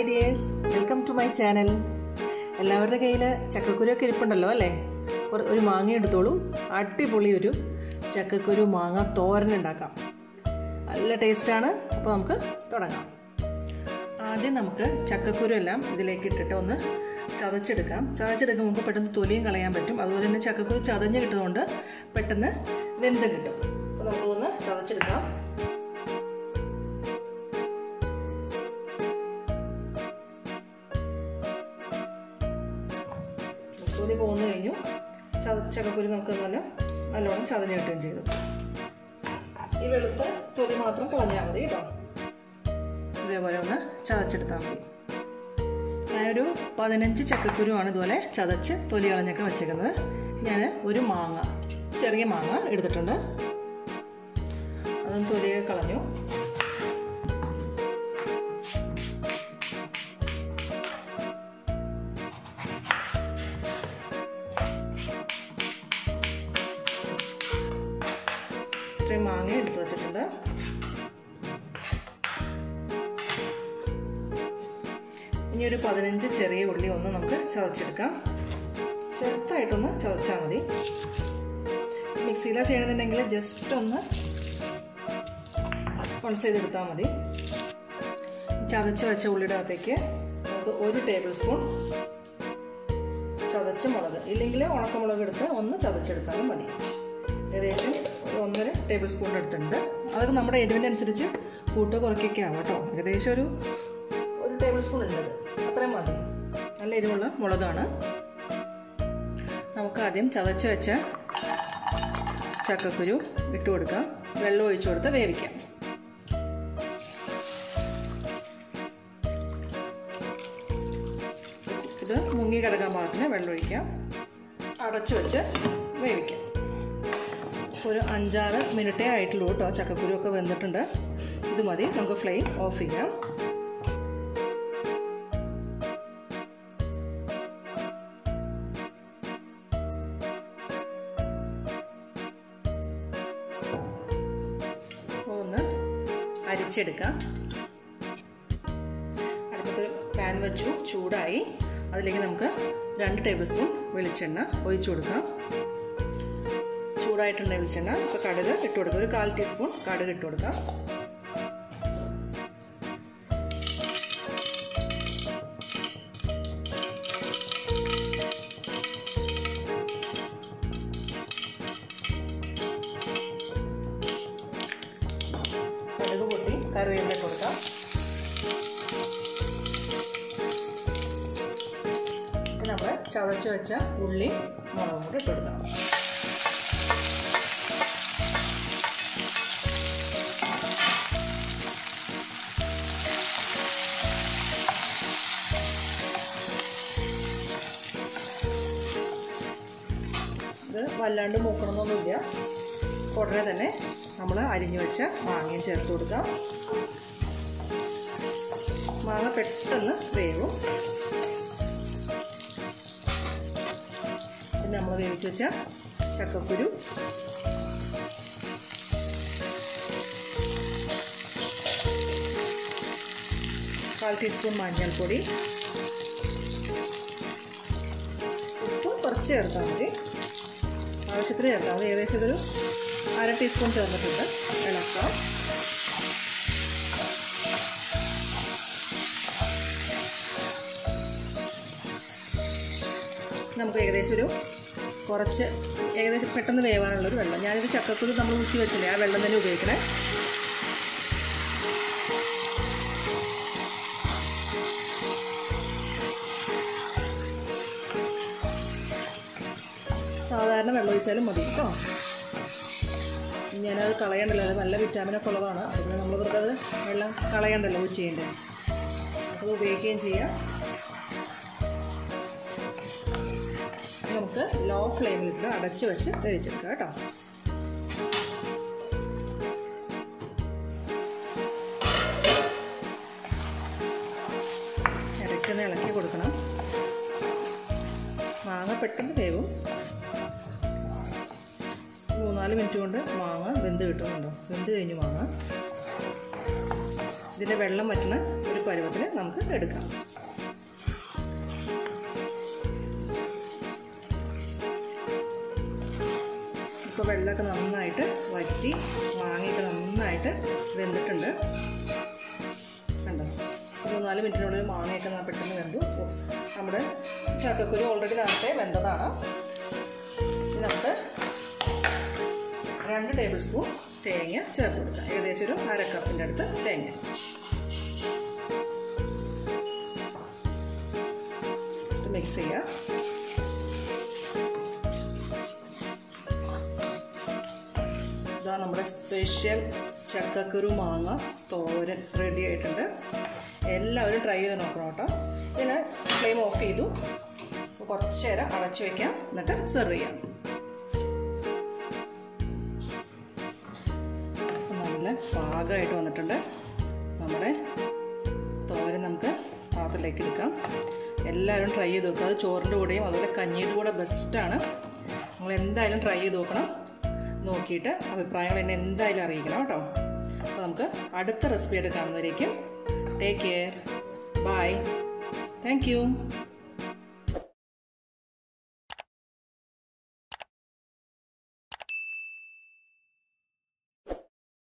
hi dears welcome to my channel എല്ലാവരുടെ കയ്യിൽ ചക്കക്കുരുവൊക്കെ ഇരിപ്പുണ്ടല്ലോ അല്ലേ ഒരു- ഒരു മാങ്ങ എടുത്തോളൂ അടിപൊളി ഒരു ചക്കക്കുരു മാങ്ങ തോരൻ ഉണ്ടാക്കാം നല്ല ടേസ്റ്റാണ് അപ്പോൾ നമുക്ക് തുടങ്ങാം ആദ്യം നമുക്ക് ചക്കക്കുരു എല്ലാം ഇതിലേക്ക് ഇട്ടിട്ട് ഒന്ന് ചതച്ചെടുക്കാം ചതച്ചെടുക്കുമ്പോൾ നമുക്ക് പെട്ടെന്ന് തൊലിയും കളയാൻ പറ്റും അതുപോലെ തന്നെ ചക്കക്കുരു ചതഞ്ഞ് കിട്ടുന്നതുകൊണ്ട് പെട്ടെന്ന് വെന്ത് കിട്ടും അപ്പോൾ നമുക്കൊന്ന് ചതച്ചെടുക്കാം തൊലി പോന്നു കഴിഞ്ഞു ചത ചക്കക്കുരു നമുക്ക് നല്ല നല്ലോണം ചതഞ്ഞ് കിട്ടുകയും ചെയ്തു ഈ വെളുത്ത തൊലി മാത്രം കളഞ്ഞാൽ മതി കേട്ടോ ഇതേപോലെ ഒന്ന് ചതച്ചെടുത്താൽ മതി ഞാനൊരു പതിനഞ്ച് ചക്കക്കുരുവാണ് ഇതുപോലെ ചതച്ച് തൊലി കളഞ്ഞൊക്കെ വെച്ചേക്കുന്നത് ഞാൻ ഒരു മാങ്ങ ചെറിയ മാങ്ങ എടുത്തിട്ടുണ്ട് അതും തൊലിയൊക്കെ കളഞ്ഞു ഇത്രയും മാങ്ങ എടുത്തു വച്ചിട്ടുണ്ട് ഇനി ഒരു പതിനഞ്ച് ചെറിയ ഉള്ളി ഒന്ന് നമുക്ക് ചതച്ചെടുക്കാം ചെറുതായിട്ടൊന്ന് ചതച്ചാൽ മതി മിക്സിയിലാണ് ചെയ്യണമെന്നുണ്ടെങ്കിൽ ജസ്റ്റ് ഒന്ന് പൾസ് ചെയ്തെടുത്താൽ മതി ചതച്ച് വെച്ച ഉള്ളിയുടെ അകത്തേക്ക് നമുക്ക് ഒരു ടേബിൾ സ്പൂൺ ചതച്ച മുളക് ഇല്ലെങ്കിൽ ഉണക്കമുളക് എടുത്ത് ഒന്ന് ചതച്ചെടുത്താലും മതി ഏകദേശം ഒരു ഒന്നര ടേബിൾ സ്പൂൺ എടുത്തിട്ടുണ്ട് അതൊക്കെ നമ്മുടെ എരിവിൻ്റെ അനുസരിച്ച് കൂട്ടോ കുറയ്ക്കൊക്കെ ആവും കേട്ടോ ഏകദേശം ഒരു ഒരു ടേബിൾ സ്പൂൺ ഉണ്ട് അത്രയും മതി നല്ല എരിവുള്ള മുളകാണ് നമുക്ക് ആദ്യം ചതച്ച് വെച്ച ചക്കക്കുരു ഇട്ട് കൊടുക്കാം വെള്ളം ഒഴിച്ചു കൊടുത്ത് വേവിക്കാം ഇത് മുങ്ങി കിടക്കാൻ പാകത്തിന് വെള്ളം ഒഴിക്കാം അടച്ചു വെച്ച് വേവിക്കാം ഒരു അഞ്ചാറ് മിനിറ്റേ ആയിട്ടുള്ളൂ കേട്ടോ ചക്കക്കുരു ഒക്കെ വെന്തിട്ടുണ്ട് ഇത് മതി നമുക്ക് ഫ്ലെയിം ഓഫ് ചെയ്യാം ഒന്ന് അരിച്ചെടുക്കാം അടുപ്പത്തൊരു പാൻ വെച്ചു ചൂടായി അതിലേക്ക് നമുക്ക് രണ്ട് ടേബിൾ സ്പൂൺ വെളിച്ചെണ്ണ ഒഴിച്ചു കൊടുക്കാം ചൂടായിട്ടുണ്ട് വെളിച്ചെണ്ണ ഇപ്പോൾ കടുക് ഇട്ട് കൊടുക്കുക ഒരു കാൽ ടീസ്പൂൺ കടുക് ഇട്ട് കൊടുക്കാം കടുക് പൊട്ടി കറിവേപ്പില കൊടുക്കാം നമ്മൾ ചതച്ച് വെച്ച ഉള്ളി മുളകും കൂടി ഇട്ട് കൊടുക്കാം ഇത് വല്ലാണ്ട് മൂക്കണമെന്നൊന്നുമില്ല ഉടനെ തന്നെ നമ്മൾ അരിഞ്ഞു വെച്ച മാങ്ങയും ചേർത്ത് കൊടുക്കാം മാങ്ങ പെട്ടെന്ന് വേവും പിന്നെ നമ്മൾ വേവിച്ച് വെച്ച ചക്കക്കുരു കാൽ ടീസ്പൂൺ മഞ്ഞൾപ്പൊടി ഉപ്പ് കുറച്ച് ചേർത്താൽ മതി ആവശ്യത്തിന് ചേർക്കാം അത് ഏകദേശം ഇതൊരു അര ടീസ്പൂൺ ചേർന്നിട്ടുണ്ട് ഇളക്കാം നമുക്ക് ഏകദേശം ഒരു കുറച്ച് ഏകദേശം പെട്ടെന്ന് വേവാനുള്ളൊരു വെള്ളം ഞാനൊരു ചക്കക്കുരു നമ്മൾ ഊറ്റി വെച്ചില്ലേ ആ വെള്ളം തന്നെ ഉപയോഗിക്കണേ സാധാരണ വെള്ളം ഒഴിച്ചാലും മതി കേട്ടോ ഞാനത് കളയണ്ടല്ലോ അത് നല്ല വിറ്റാമിനൊക്കെ ഉള്ളതാണ് അതുകൊണ്ട് നമ്മൾ വെറുതെ അത് വെള്ളം കളയണ്ടല്ലോ യൂസ് ചെയ്യേണ്ടത് അത് ഉപയോഗിക്കുകയും ചെയ്യാം നമുക്ക് ലോ ഫ്ലെയിമിലിട്ട് അടച്ച് വെച്ച് വേവിച്ചെടുക്കാം കേട്ടോ ഇടയ്ക്കൊന്ന് ഇളക്കി കൊടുക്കണം മാങ്ങ പെട്ടെന്ന് വേവും മൂന്നാല് മിനിറ്റ് കൊണ്ട് മാങ്ങ വെന്ത് കിട്ടുന്നുണ്ടോ വെന്ത് കഴിഞ്ഞു മാങ്ങ ഇതിൻ്റെ വെള്ളം വറ്റുന്ന ഒരു പരുവത്തിൽ നമുക്ക് എടുക്കാം ഇപ്പോൾ വെള്ളമൊക്കെ നന്നായിട്ട് വറ്റി മാങ്ങയൊക്കെ നന്നായിട്ട് വെന്തിട്ടുണ്ട് കണ്ടോ ഒരു മൂന്നാല് മിനിറ്റിനുള്ളിൽ മാങ്ങയൊക്കെ പെട്ടെന്ന് വെന്തു നമ്മുടെ ചക്കക്കുരു ഓൾറെഡി നേരത്തെ വെന്തതാണ് ഇനി നമുക്ക് രണ്ട് ടേബിൾ സ്പൂൺ തേങ്ങ ചേർത്ത് കൊടുക്കാം ഏകദേശം ഒരു അര കപ്പിൻ്റെ അടുത്ത് തേങ്ങ മിക്സ് ചെയ്യാം ഇതാ നമ്മുടെ സ്പെഷ്യൽ ചക്കക്കുരു മാങ്ങ തോരൻ റെഡി ആയിട്ടുണ്ട് എല്ലാവരും ട്രൈ ചെയ്ത് നോക്കണം കേട്ടോ ഇതിന് ഫ്ലെയിം ഓഫ് ചെയ്തു കുറച്ച് നേരം അടച്ചു വയ്ക്കാം എന്നിട്ട് സെർവ് ചെയ്യാം നല്ല പാകമായിട്ട് വന്നിട്ടുണ്ട് നമ്മുടെ തോരൻ നമുക്ക് പാത്രത്തിലേക്ക് എടുക്കാം എല്ലാവരും ട്രൈ ചെയ്ത് നോക്കുക അത് ചോറിൻ്റെ കൂടെയും അതുപോലെ കഞ്ഞിയുടെ കൂടെ ബെസ്റ്റാണ് നിങ്ങൾ എന്തായാലും ട്രൈ ചെയ്ത് നോക്കണം നോക്കിയിട്ട് അഭിപ്രായങ്ങൾ എന്നെ എന്തായാലും അറിയിക്കണം കേട്ടോ അപ്പോൾ നമുക്ക് അടുത്ത റെസിപ്പി ആയിട്ട് കാണുന്നവരേക്കും take care bye thank U